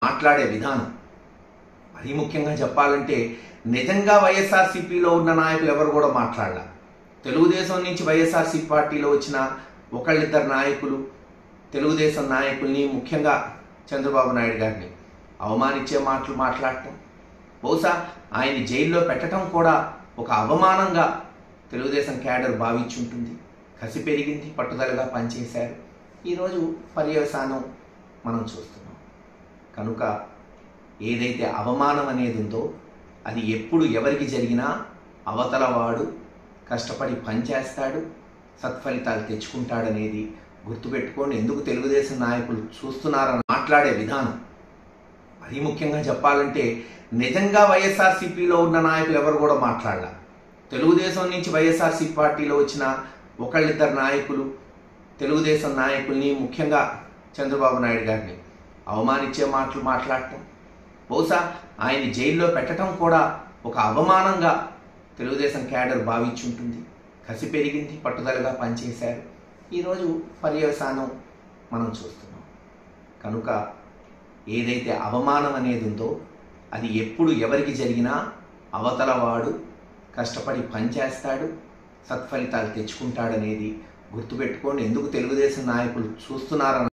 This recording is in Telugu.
మాట్లాడే విధానం మరీ ముఖ్యంగా చెప్పాలంటే నిజంగా వైఎస్ఆర్సీపీలో ఉన్న నాయకులు ఎవరు కూడా మాట్లాడాల తెలుగుదేశం నుంచి వైఎస్ఆర్సీపీ పార్టీలో వచ్చిన ఒకళ్ళిద్దరు నాయకులు తెలుగుదేశం నాయకుల్ని ముఖ్యంగా చంద్రబాబు నాయుడు గారిని అవమానించే మాటలు మాట్లాడటం బహుశా ఆయన్ని జైల్లో పెట్టడం కూడా ఒక అవమానంగా తెలుగుదేశం క్యాడర్ భావించుంటుంది కసి పెరిగింది పట్టుదలగా పనిచేశారు ఈరోజు పర్యవసానం మనం చూస్తున్నాం కనుక ఏదైతే అవమానం అనేది ఉందో అది ఎప్పుడు ఎవరికి జరిగినా అవతలవాడు కష్టపడి పనిచేస్తాడు సత్ఫలితాలు తెచ్చుకుంటాడనేది గుర్తుపెట్టుకొని ఎందుకు తెలుగుదేశం నాయకులు చూస్తున్నారని మాట్లాడే విధానం మరీ ముఖ్యంగా చెప్పాలంటే నిజంగా వైఎస్ఆర్సీపీలో ఉన్న నాయకులు ఎవరు కూడా మాట్లాడాల తెలుగుదేశం నుంచి వైఎస్ఆర్సీపీ పార్టీలో వచ్చిన ఒకళ్ళిద్దరు నాయకులు తెలుగుదేశం నాయకుల్ని ముఖ్యంగా చంద్రబాబు నాయుడు గారిని అవమానించే మాటలు మాట్లాడటం బహుశా ఆయన్ని జైల్లో పెట్టడం కూడా ఒక అవమానంగా తెలుగుదేశం క్యాడర్ భావించుంటుంది కసి పెరిగింది పట్టుదలగా పనిచేశారు ఈరోజు పర్యవసానం మనం చూస్తున్నాం కనుక ఏదైతే అవమానం అనేది ఉందో అది ఎప్పుడు ఎవరికి జరిగినా అవతలవాడు కష్టపడి పనిచేస్తాడు సత్ఫలితాలు తెచ్చుకుంటాడనేది గుర్తుపెట్టుకొని ఎందుకు తెలుగుదేశం నాయకులు చూస్తున్నారని